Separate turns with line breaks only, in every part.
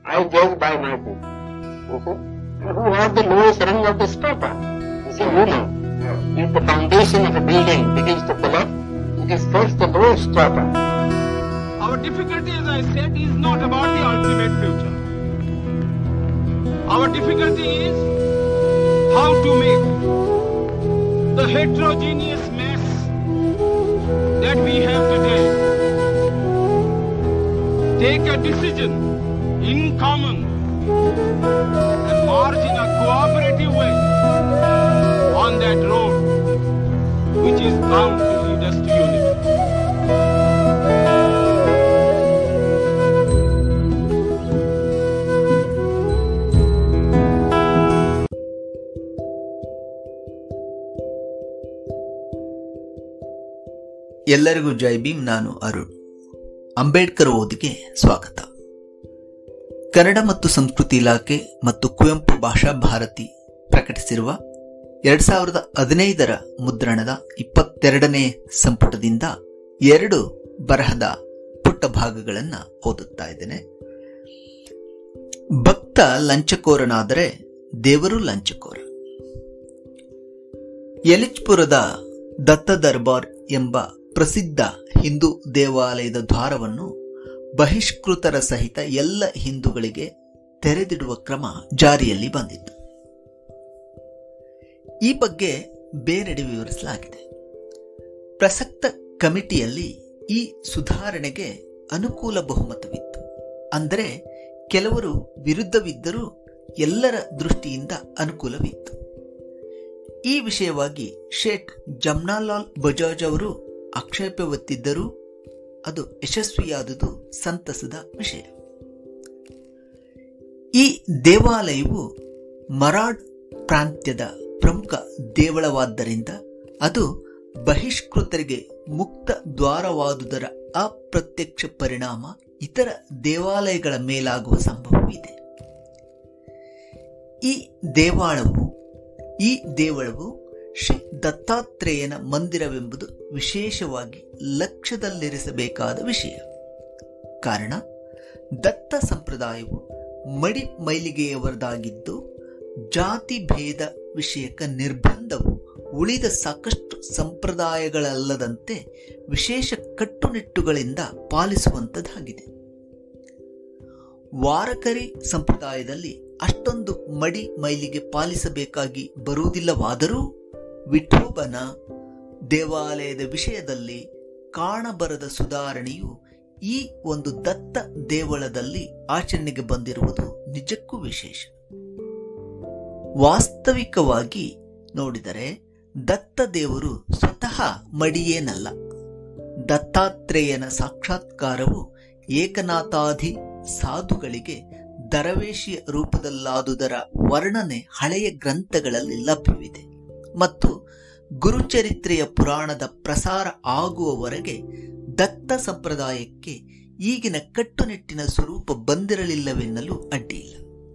I judge by my book. You see? Who has the lowest rung of this paper? You see, you know, if the foundation of a building begins to collapse, it is first the lowest strata.
Our difficulty, as I said, is not about the ultimate future. Our difficulty is how to make the heterogeneous mess that we have today take a decision in common and march in a cooperative way on that road which is bound to lead us to unity.
ಎಲ್ಲರಿಗೂ ಜೈ ಭೀಮ್ ನಾನು ಅರುಣ್ ಅಂಬೇಡ್ಕರ್ ಓದಿಗೆ ಸ್ವಾಗತ ಕನ್ನಡ ಮತ್ತು ಸಂಸ್ಕೃತಿ ಇಲಾಖೆ ಮತ್ತು ಕುವೆಂಪು ಭಾಷಾ ಭಾರತಿ ಪ್ರಕಟಿಸಿರುವ ಎರಡ್ ಸಾವಿರದ ಹದಿನೈದರ ಮುದ್ರಣದ ಇಪ್ಪತ್ತೆರಡನೇ ಸಂಪುಟದಿಂದ ಎರಡು ಬರಹದ ಪುಟ್ಟ ಭಾಗಗಳನ್ನು ಓದುತ್ತಾ ಇದ್ದೇನೆ ಭಕ್ತ ಲಂಚಕೋರನಾದರೆ ದೇವರು ಲಂಚಕೋರ ಯಲಿಚ್ಪುರದ ದತ್ತ ದರ್ಬಾರ್ ಎಂಬ ಪ್ರಸಿದ್ಧ ಹಿಂದೂ ದೇವಾಲಯದ ದ್ವಾರವನ್ನು ಬಹಿಷ್ಕೃತರ ಸಹಿತ ಎಲ್ಲ ಹಿಂದೂಗಳಿಗೆ ತೆರೆದಿಡುವ ಕ್ರಮ ಜಾರಿಯಲ್ಲಿ ಬಂದಿತ್ತು ಈ ಬಗ್ಗೆ ಬೇರೆಡೆ ವಿವರಿಸಲಾಗಿದೆ ಪ್ರಸಕ್ತ ಕಮಿಟಿಯಲ್ಲಿ ಈ ಸುಧಾರಣೆಗೆ ಅನುಕೂಲ ಬಹುಮತವಿತ್ತು ಅಂದರೆ ಕೆಲವರು ವಿರುದ್ಧವಿದ್ದರೂ ಎಲ್ಲರ ದೃಷ್ಟಿಯಿಂದ ಅನುಕೂಲವಿತ್ತು ಈ ವಿಷಯವಾಗಿ ಶೇಠ್ ಜಮ್ನಾಲಾಲ್ ಬಜಾಜ್ ಅವರು ಆಕ್ಷೇಪ ಒತ್ತಿದ್ದರೂ ಅದು ಯಶಸ್ವಿಯಾದುದು ಸಂತಸದ ವಿಷಯ ಈ ದೇವಾಲಯವು ಮರಾಡ್ ಪ್ರಾಂತ್ಯದ ಪ್ರಮುಖ ದೇವಳವಾದ್ದರಿಂದ ಅದು ಬಹಿಷ್ಕೃತರಿಗೆ ಮುಕ್ತ ದ್ವಾರವಾದುದರ ಅಪ್ರತ್ಯಕ್ಷ ಪರಿಣಾಮ ಇತರ ದೇವಾಲಯಗಳ ಮೇಲಾಗುವ ಸಂಭವವಿದೆ ಈ ದೇವಾಲಯವು ಈ ದೇವಳವು ಶ್ರೀ ದತ್ತಾತ್ರೇಯನ ಮಂದಿರವೆಂಬುದು ವಿಶೇಷವಾಗಿ ಲಕ್ಷ್ಯದಲ್ಲಿರಿಸಬೇಕಾದ ವಿಷಯ ಕಾರಣ ದತ್ತ ಸಂಪ್ರದಾಯವು ಮಡಿ ಮೈಲಿಗೆಯವರದಾಗಿದ್ದು ಜಾತಿ ಭೇದ ವಿಷಯಕ ನಿರ್ಬಂಧವು ಉಳಿದ ಸಾಕಷ್ಟು ಸಂಪ್ರದಾಯಗಳಲ್ಲದಂತೆ ವಿಶೇಷ ಕಟ್ಟುನಿಟ್ಟುಗಳಿಂದ ಪಾಲಿಸುವಂತದ್ದಾಗಿದೆ ವಾರಕರಿ ಸಂಪ್ರದಾಯದಲ್ಲಿ ಅಷ್ಟೊಂದು ಮಡಿ ಮೈಲಿಗೆ ಪಾಲಿಸಬೇಕಾಗಿ ಬರುವುದಿಲ್ಲವಾದರೂ ವಿಠೋಬನ ದೇವಾಲಯದ ವಿಷಯದಲ್ಲಿ ಕಾಣಬರದ ಸುಧಾರಣೆಯು ಈ ಒಂದು ದತ್ತ ದೇವಳದಲ್ಲಿ ಆಚರಣೆಗೆ ಬಂದಿರುವುದು ನಿಜಕ್ಕೂ ವಿಶೇಷ ವಾಸ್ತವಿಕವಾಗಿ ನೋಡಿದರೆ ದತ್ತ ದೇವರು ಸ್ವತಃ ಮಡಿಯೇನಲ್ಲ ದತ್ತಾತ್ರೇಯನ ಸಾಕ್ಷಾತ್ಕಾರವು ಏಕನಾಥಾಧಿ ಸಾಧುಗಳಿಗೆ ದರವೇಶಿಯ ರೂಪದಲ್ಲಾದುದರ ವರ್ಣನೆ ಹಳೆಯ ಗ್ರಂಥಗಳಲ್ಲಿ ಲಭ್ಯವಿದೆ ಮತ್ತು ಗುರುಚರಿತ್ರೆಯ ಪುರಾಣದ ಪ್ರಸಾರ ಆಗುವವರೆಗೆ ದತ್ತ ಸಂಪ್ರದಾಯಕ್ಕೆ ಈಗಿನ ಕಟ್ಟುನಿಟ್ಟಿನ ಸ್ವರೂಪ ಬಂದಿರಲಿಲ್ಲವೆನ್ನಲು ಅಡ್ಡಿಯಿಲ್ಲ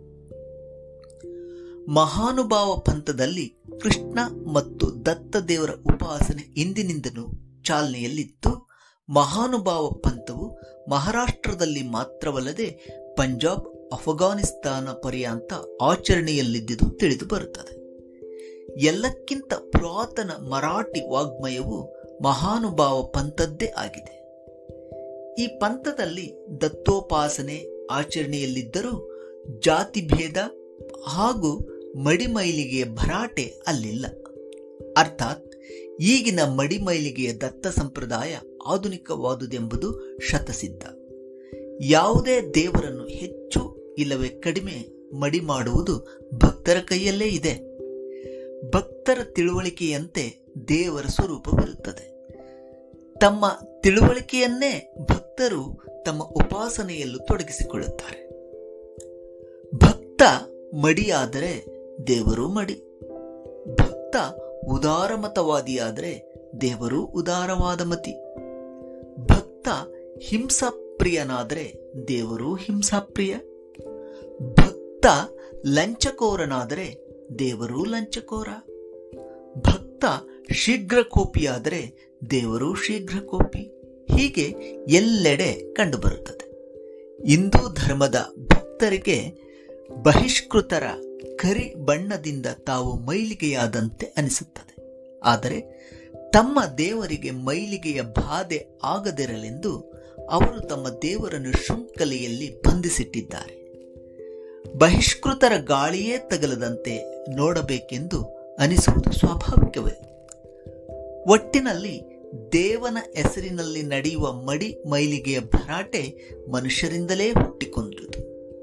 ಮಹಾನುಭಾವ ಪಂಥದಲ್ಲಿ ಕೃಷ್ಣ ಮತ್ತು ದತ್ತ ದೇವರ ಉಪಾಸನೆ ಇಂದಿನಿಂದಲೂ ಚಾಲನೆಯಲ್ಲಿದ್ದು ಮಹಾನುಭಾವ ಪಂಥವು ಮಹಾರಾಷ್ಟ್ರದಲ್ಲಿ ಮಾತ್ರವಲ್ಲದೆ ಪಂಜಾಬ್ ಅಫ್ಘಾನಿಸ್ತಾನ ಪರ್ಯಂತ ಆಚರಣೆಯಲ್ಲಿದ್ದುದು ತಿಳಿದು ಬರುತ್ತದೆ ಎಲ್ಲಕ್ಕಿಂತ ಪುರಾತನ ಮರಾಠಿ ವಾಗ್ಮಯವು ಮಹಾನುಭಾವ ಪಂಥದ್ದೇ ಆಗಿದೆ ಈ ಪಂಥದಲ್ಲಿ ದತ್ತೋಪಾಸನೆ ಆಚರಣೆಯಲ್ಲಿದ್ದರೂ ಜಾತಿ ಭೇದ ಹಾಗೂ ಮಡಿಮೈಲಿಗೆಯ ಭರಾಟೆ ಅಲ್ಲಿಲ್ಲ ಅರ್ಥಾತ್ ಈಗಿನ ಮಡಿಮೈಲಿಗೆಯ ದತ್ತ ಸಂಪ್ರದಾಯ ಆಧುನಿಕವಾದುದೆಂಬುದು ಶತಸಿದ್ಧ ಯಾವುದೇ ದೇವರನ್ನು ಹೆಚ್ಚು ಇಲ್ಲವೇ ಕಡಿಮೆ ಮಡಿ ಮಾಡುವುದು ಭಕ್ತರ ಕೈಯಲ್ಲೇ ಇದೆ ಭಕ್ತರ ತಿಳುವಳಿಕೆಯಂತೆ ದೇವರ ಸ್ವರೂಪವಿರುತ್ತದೆ ತಮ್ಮ ತಿಳುವಳಿಕೆಯನ್ನೇ ಭಕ್ತರು ತಮ್ಮ ಉಪಾಸನೆಯಲ್ಲೂ ತೊಡಗಿಸಿಕೊಳ್ಳುತ್ತಾರೆ ಭಕ್ತ ಮಡಿಯಾದರೆ ದೇವರು ಮಡಿ ಭಕ್ತ ಉದಾರಮತವಾದಿಯಾದರೆ ದೇವರು ಉದಾರವಾದ ಮತಿ ಭಕ್ತ ಹಿಂಸಾಪ್ರಿಯನಾದರೆ ದೇವರು ಹಿಂಸಾಪ್ರಿಯ ಭಕ್ತ ಲಂಚಕೋರನಾದರೆ ದೇವರು ಲಂಚಕೋರ ಭಕ್ತ ಶೀಘ್ರಕೋಪಿಯಾದರೆ ದೇವರು ಶೀಘ್ರಕೋಪಿ ಹೀಗೆ ಎಲ್ಲೆಡೆ ಕಂಡುಬರುತ್ತದೆ ಹಿಂದೂ ಧರ್ಮದ ಭಕ್ತ ದಲಿತರಿಗೆ ಬಹಿಷ್ಕೃತರ ಕರಿ ಬಣ್ಣದಿಂದ ತಾವು ಮೈಲಿಗೆಯಾದಂತೆ ಅನಿಸುತ್ತದೆ ಆದರೆ ತಮ್ಮ ದೇವರಿಗೆ ಮೈಲಿಗೆಯ ಬಾಧೆ ಆಗದಿರಲೆಂದು ಅವರು ತಮ್ಮ ದೇವರನ್ನು ಶೃಂಖಲೆಯಲ್ಲಿ ಬಂಧಿಸಿಟ್ಟಿದ್ದಾರೆ ಬಹಿಷ್ಕೃತರ ಗಾಳಿಯೇ ತಗಲದಂತೆ ನೋಡಬೇಕೆಂದು ಅನಿಸುವುದು ಸ್ವಾಭಾವಿಕವೇ ಒಟ್ಟಿನಲ್ಲಿ ದೇವನ ಹೆಸರಿನಲ್ಲಿ ನಡೆಯುವ ಮಡಿ ಮೈಲಿಗೆಯ ಭರಾಟೆ ಮನುಷ್ಯರಿಂದಲೇ ಹುಟ್ಟಿಕೊಂಡಿತು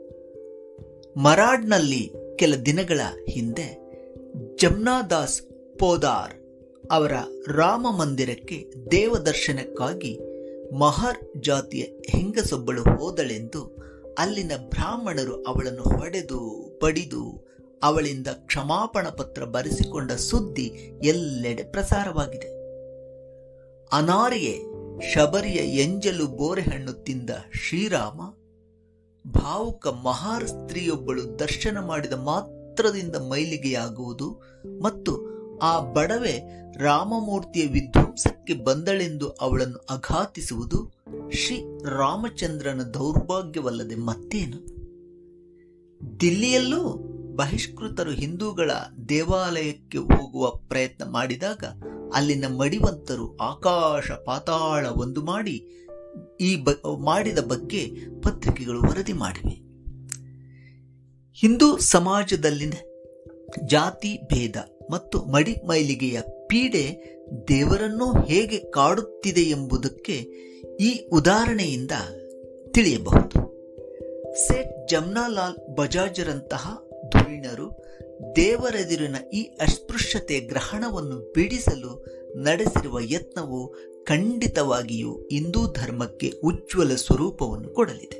ಮರಾಡ್ನಲ್ಲಿ ಕೆಲ ದಿನಗಳ ಹಿಂದೆ ಜಮ್ನಾದಾಸ್ ಪೋದಾರ್ ಅವರ ರಾಮ ಮಂದಿರಕ್ಕೆ ದೇವದರ್ಶನಕ್ಕಾಗಿ ಮಹರ್ ಜಾತಿಯ ಹೆಂಗಸೊಬ್ಬಳು ಹೋದಳೆಂದು ಅಲ್ಲಿನ ಬ್ರಾಹ್ಮಣರು ಅವಳನ್ನು ಹೊಡೆದು ಬಡಿದು ಅವಳಿಂದ ಕ್ಷಮಾಪಣ ಪತ್ರ ಬರೆಸಿಕೊಂಡ ಸುದ್ದಿ ಎಲ್ಲೆಡೆ ಪ್ರಸಾರವಾಗಿದೆ ಅನಾರಿಯೆ ಶಬರಿಯ ಎಂಜಲು ಬೋರೆಹಣ್ಣು ತಿಂದ ಶ್ರೀರಾಮ ಭಾವುಕ ಮಹಾರ್ ಸ್ತ್ರೀಯೊಬ್ಬಳು ದರ್ಶನ ಮಾಡಿದ ಮಾತ್ರದಿಂದ ಮೈಲಿಗೆಯಾಗುವುದು ಮತ್ತು ಆ ಬಡವೆ ರಾಮಮೂರ್ತಿಯ ವಿಧ್ವಂಸಕ್ಕೆ ಬಂದಳೆಂದು ಅವಳನ್ನು ಅಘಾತಿಸುವುದು ಶ್ರೀ ರಾಮಚಂದ್ರನ ದೌರ್ಭಾಗ್ಯವಲ್ಲದೆ ಮತ್ತೇನು ದಿಲ್ಲಿಯಲ್ಲೂ ಬಹಿಷ್ಕೃತರು ಹಿಂದೂಗಳ ದೇವಾಲಯಕ್ಕೆ ಹೋಗುವ ಪ್ರಯತ್ನ ಮಾಡಿದಾಗ ಅಲ್ಲಿನ ಮಡಿವಂತರು ಆಕಾಶ ಪಾತಾಳ ಒಂದು ಮಾಡಿ ಈ ಬ ಮಾಡಿದ ಬಗ್ಗೆ ಪತ್ರಿಕೆಗಳು ವರದಿ ಮಾಡಿವೆ ಹಿಂದೂ ಸಮಾಜದಲ್ಲಿನ ಜಾತಿ ಭೇದ ಮತ್ತು ಮಡಿ ಮೈಲಿಗೆಯ ಪೀಡೆ ದೇವರನ್ನು ಹೇಗೆ ಕಾಡುತ್ತಿದೆ ಎಂಬುದಕ್ಕೆ ಈ ಉದಾಹರಣೆಯಿಂದ ತಿಳಿಯಬಹುದು ಸೇಠ್ ಜಮ್ನಾಲಾಲ್ ಬಜಾಜರಂತಹ ಧುರೀಣರು ದೇವರೆದುರಿನ ಈ ಅಸ್ಪೃಶ್ಯತೆ ಗ್ರಹಣವನ್ನು ಬಿಡಿಸಲು ನಡೆಸಿರುವ ಯತ್ನವು ಖಂಡಿತವಾಗಿಯೂ ಹಿಂದೂ ಧರ್ಮಕ್ಕೆ ಉಜ್ವಲ ಸ್ವರೂಪವನ್ನು ಕೊಡಲಿದೆ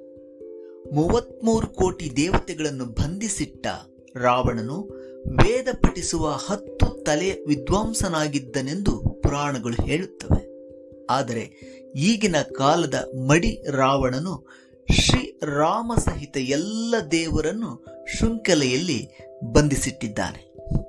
ಮೂವತ್ಮೂರು ಕೋಟಿ ದೇವತೆಗಳನ್ನು ಬಂಧಿಸಿಟ್ಟ ರಾವಣನು ವೇದ ಪಠಿಸುವ ಹತ್ತು ತಲೆಯ ವಿದ್ವಾಂಸನಾಗಿದ್ದನೆಂದು ಪುರಾಣಗಳು ಹೇಳುತ್ತವೆ ಆದರೆ ಈಗಿನ ಕಾಲದ ಮಡಿ ರಾವಣನು ಶ್ರೀ ರಾಮ ಸಹಿತ ಎಲ್ಲ ದೇವರನ್ನು ಶೃಂಖಲೆಯಲ್ಲಿ ಬಂಧಿಸಿಟ್ಟಿದ್ದಾನೆ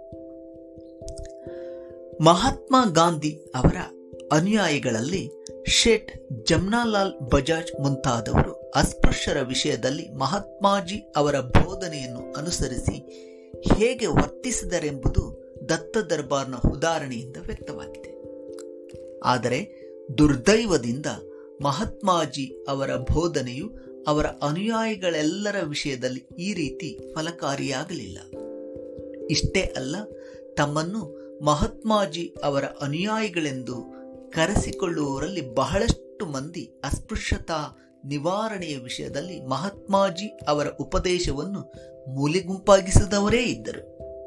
ಮಹಾತ್ಮ ಗಾಂಧಿ ಅವರ ಅನುಯಾಯಿಗಳಲ್ಲಿ ಶೇಠ್ ಜಮ್ನಾಲಾಲ್ ಬಜಾಜ್ ಮುಂತಾದವರು ಅಸ್ಪೃಶ್ಯರ ವಿಷಯದಲ್ಲಿ ಮಹಾತ್ಮಾಜಿ ಅವರ ಬೋಧನೆಯನ್ನು ಅನುಸರಿಸಿ ಹೇಗೆ ವರ್ತಿಸಿದರೆಂಬುದು ದತ್ತ ದರ್ಬಾರ್ನ ಉದಾಹರಣೆಯಿಂದ ವ್ಯಕ್ತವಾಗಿದೆ ಆದರೆ ದುರ್ದೈವದಿಂದ ಮಹಾತ್ಮಾಜಿ ಅವರ ಬೋಧನೆಯು ಅವರ ಅನುಯಾಯಿಗಳೆಲ್ಲರ ವಿಷಯದಲ್ಲಿ ಈ ರೀತಿ ಫಲಕಾರಿಯಾಗಲಿಲ್ಲ ಇಷ್ಟೇ ಅಲ್ಲ ತಮ್ಮನ್ನು ಮಹಾತ್ಮಾಜಿ ಅವರ ಅನುಯಾಯಿಗಳೆಂದು ಕರೆಸಿಕೊಳ್ಳುವವರಲ್ಲಿ ಬಹಳಷ್ಟು ಮಂದಿ ಅಸ್ಪೃಶ್ಯತಾ ನಿವಾರಣೆಯ ವಿಷಯದಲ್ಲಿ ಮಹಾತ್ಮಾಜಿ ಅವರ ಉಪದೇಶವನ್ನು ಮೂಲೆಗುಂಪಾಗಿಸಿದವರೇ ಇದ್ದರು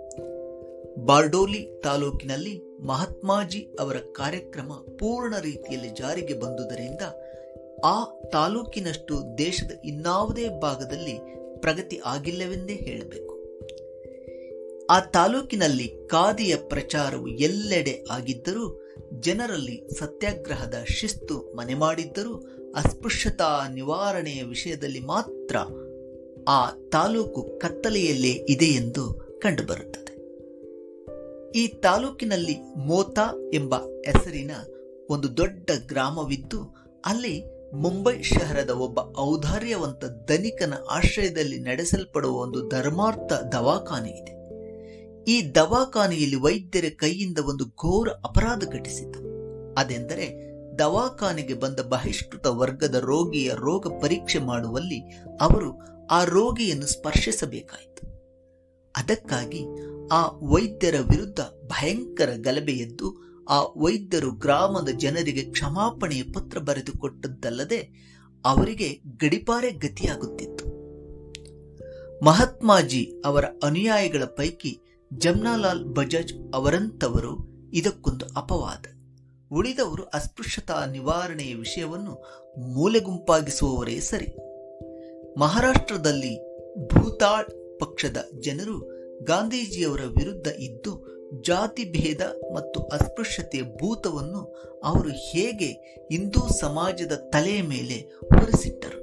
ಬಾರ್ಡೋಲಿ ತಾಲೂಕಿನಲ್ಲಿ ಮಹಾತ್ಮಾಜಿ ಅವರ ಕಾರ್ಯಕ್ರಮ ಪೂರ್ಣ ರೀತಿಯಲ್ಲಿ ಜಾರಿಗೆ ಬಂದುದರಿಂದ ಆ ತಾಲೂಕಿನಷ್ಟು ದೇಶದ ಇನ್ನಾವುದೇ ಭಾಗದಲ್ಲಿ ಪ್ರಗತಿ ಆಗಿಲ್ಲವೆಂದೇ ಹೇಳಬೇಕು ಆ ತಾಲೂಕಿನಲ್ಲಿ ಖಾದಿಯ ಪ್ರಚಾರವು ಎಲ್ಲೆಡೆ ಆಗಿದ್ದರೂ ಜನರಲ್ಲಿ ಸತ್ಯಾಗ್ರಹದ ಶಿಸ್ತು ಮನೆ ಮಾಡಿದ್ದರೂ ಅಸ್ಪೃಶ್ಯತಾ ನಿವಾರಣೆಯ ವಿಷಯದಲ್ಲಿ ಮಾತ್ರ ಆ ತಾಲೂಕು ಕತ್ತಲೆಯಲ್ಲೇ ಇದೆ ಎಂದು ಕಂಡುಬರುತ್ತದೆ ಈ ತಾಲೂಕಿನಲ್ಲಿ ಮೋತಾ ಎಂಬ ಹೆಸರಿನ ಒಂದು ದೊಡ್ಡ ಗ್ರಾಮವಿದ್ದು ಅಲ್ಲಿ ಮುಂಬೈ ಶಹರದ ಒಬ್ಬ ಔದಾರ್ಯವಂತ ಧನಿಕನ ಆಶ್ರಯದಲ್ಲಿ ನಡೆಸಲ್ಪಡುವ ಒಂದು ಧರ್ಮಾರ್ಥ ದವಾಖಾನೆ ಇದೆ ಈ ದವಾಖಾನೆಯಲ್ಲಿ ವೈದ್ಯರ ಕೈಯಿಂದ ಒಂದು ಘೋರ ಅಪರಾಧ ಘಟಿಸಿತು ಅದೆಂದರೆ ದವಾಖಾನೆಗೆ ಬಂದ ಬಹಿಷ್ಕೃತ ವರ್ಗದ ರೋಗಿಯ ರೋಗ ಪರೀಕ್ಷೆ ಮಾಡುವಲ್ಲಿ ಅವರು ಆ ರೋಗಿಯನ್ನು ಸ್ಪರ್ಶಿಸಬೇಕಾಯಿತು ಅದಕ್ಕಾಗಿ ಆ ವೈದ್ಯರ ವಿರುದ್ಧ ಭಯಂಕರ ಗಲಭೆ ಎದ್ದು ಆ ವೈದ್ಯರು ಗ್ರಾಮದ ಜನರಿಗೆ ಕ್ಷಮಾಪಣೆಯ ಪತ್ರ ಬರೆದುಕೊಟ್ಟದ್ದಲ್ಲದೆ ಅವರಿಗೆ ಗಡಿಪಾರೆ ಗತಿಯಾಗುತ್ತಿತ್ತು ಮಹಾತ್ಮಾಜಿ ಅವರ ಅನುಯಾಯಿಗಳ ಪೈಕಿ ಜಮ್ನಾಲಾಲ್ ಬಜಾಜ್ ಅವರಂತವರು ಇದಕ್ಕೊಂದು ಅಪವಾದ ಉಳಿದವರು ಅಸ್ಪೃಶ್ಯತಾ ನಿವಾರಣೆಯ ವಿಷಯವನ್ನು ಮೂಲೆಗುಂಪಾಗಿಸುವವರೇ ಸರಿ ಮಹಾರಾಷ್ಟ್ರದಲ್ಲಿ ಭೂತಾಳ್ ಪಕ್ಷದ ಜನರು ಗಾಂಧೀಜಿಯವರ ವಿರುದ್ಧ ಇದ್ದು ಜಾತಿ ಭೇದ ಮತ್ತು ಅಸ್ಪೃಶ್ಯತೆಯ ಭೂತವನ್ನು ಅವರು ಹೇಗೆ ಹಿಂದೂ ಸಮಾಜದ ತಲೆಯ ಮೇಲೆ ಹೊರಿಸಿಟ್ಟರು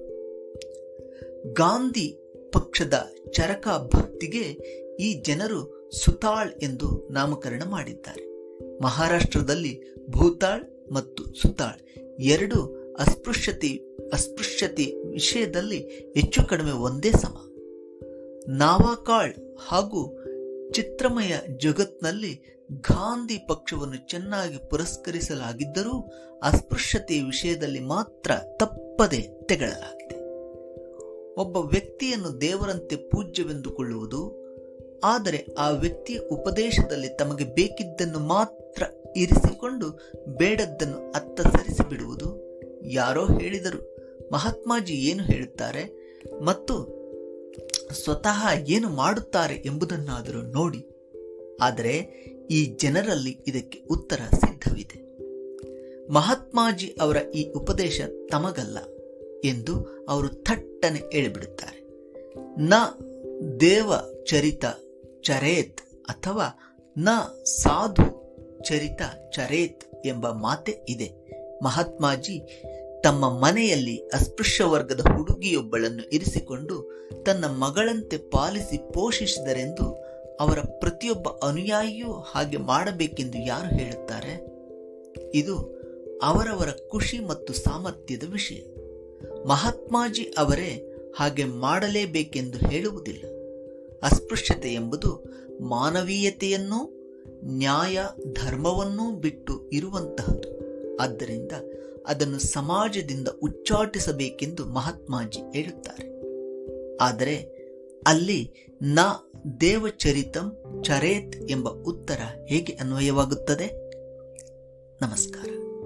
ಗಾಂಧಿ ಪಕ್ಷದ ಚರಕ ಭಕ್ತಿಗೆ ಈ ಜನರು ಸುತಾಳ್ ಎಂದು ನಾಮಕರಣ ಮಾಡಿದ್ದಾರೆ ಮಹಾರಾಷ್ಟ್ರದಲ್ಲಿ ಭೂತಾಳ್ ಮತ್ತು ಸುತಾಳ್ ಎರಡು ಅಸ್ಪೃಶ್ಯತೆ ಅಸ್ಪೃಶ್ಯತೆ ವಿಷಯದಲ್ಲಿ ಹೆಚ್ಚು ಕಡಿಮೆ ಒಂದೇ ಸಮ ನಾವಾಕಾಳ್ ಹಾಗೂ ಚಿತ್ರಮಯ ಜಗತ್ನಲ್ಲಿ ಗಾಂಧಿ ಪಕ್ಷವನ್ನು ಚೆನ್ನಾಗಿ ಪುರಸ್ಕರಿಸಲಾಗಿದ್ದರೂ ಅಸ್ಪೃಶ್ಯತೆಯ ವಿಷಯದಲ್ಲಿ ಮಾತ್ರ ತಪ್ಪದೆ ತೆಗಳಲಾಗಿದೆ ಒಬ್ಬ ವ್ಯಕ್ತಿಯನ್ನು ದೇವರಂತೆ ಪೂಜ್ಯವೆಂದುಕೊಳ್ಳುವುದು ಆದರೆ ಆ ವ್ಯಕ್ತಿಯ ಉಪದೇಶದಲ್ಲಿ ತಮಗೆ ಬೇಕಿದ್ದನ್ನು ಮಾತ್ರ ಇರಿಸಿಕೊಂಡು ಬೇಡದ್ದನ್ನು ಅತ್ತ ಸರಿಸಿ ಬಿಡುವುದು ಯಾರೋ ಹೇಳಿದರು ಮಹಾತ್ಮಾಜಿ ಏನು ಹೇಳುತ್ತಾರೆ ಮತ್ತು ಸ್ವತಃ ಏನು ಮಾಡುತ್ತಾರೆ ಎಂಬುದನ್ನಾದರೂ ನೋಡಿ ಆದರೆ ಈ ಜನರಲ್ಲಿ ಇದಕ್ಕೆ ಉತ್ತರ ಸಿದ್ಧವಿದೆ ಮಹಾತ್ಮಾಜಿ ಅವರ ಈ ಉಪದೇಶ ತಮಗಲ್ಲ ಎಂದು ಅವರು ಥಟ್ಟನೆ ಹೇಳಿಬಿಡುತ್ತಾರೆ ನ ದೇವ ಚರಿತ ಚರೇತ್ ಅಥವಾ ನ ಸಾಧು ಚರಿತ ಚರೇತ್ ಎಂಬ ಮಾತೆ ಇದೆ ಮಹಾತ್ಮಾಜಿ ತಮ್ಮ ಮನೆಯಲ್ಲಿ ಅಸ್ಪೃಶ್ಯ ವರ್ಗದ ಹುಡುಗಿಯೊಬ್ಬಳನ್ನು ಇರಿಸಿಕೊಂಡು ತನ್ನ ಮಗಳಂತೆ ಪಾಲಿಸಿ ಪೋಷಿಸಿದರೆಂದು ಅವರ ಪ್ರತಿಯೊಬ್ಬ ಅನುಯಾಯಿಯೂ ಹಾಗೆ ಮಾಡಬೇಕೆಂದು ಯಾರು ಹೇಳುತ್ತಾರೆ ಇದು ಅವರವರ ಖುಷಿ ಮತ್ತು ಸಾಮರ್ಥ್ಯದ ವಿಷಯ ಮಹಾತ್ಮಾಜಿ ಅವರೇ ಹಾಗೆ ಮಾಡಲೇಬೇಕೆಂದು ಹೇಳುವುದಿಲ್ಲ ಅಸ್ಪೃಶ್ಯತೆ ಎಂಬುದು ಮಾನವೀಯತೆಯನ್ನೂ ನ್ಯಾಯ ಧರ್ಮವನ್ನೂ ಬಿಟ್ಟು ಇರುವಂತಹದ್ದು ಆದ್ದರಿಂದ ಅದನ್ನು ಸಮಾಜದಿಂದ ಉಚ್ಚಾಟಿಸಬೇಕೆಂದು ಮಹಾತ್ಮಾಜಿ ಹೇಳುತ್ತಾರೆ ಆದರೆ ಅಲ್ಲಿ ನ ದೇವಚರಿತಂ ಚರೇತ್ ಎಂಬ ಉತ್ತರ ಹೇಗೆ ಅನ್ವಯವಾಗುತ್ತದೆ ನಮಸ್ಕಾರ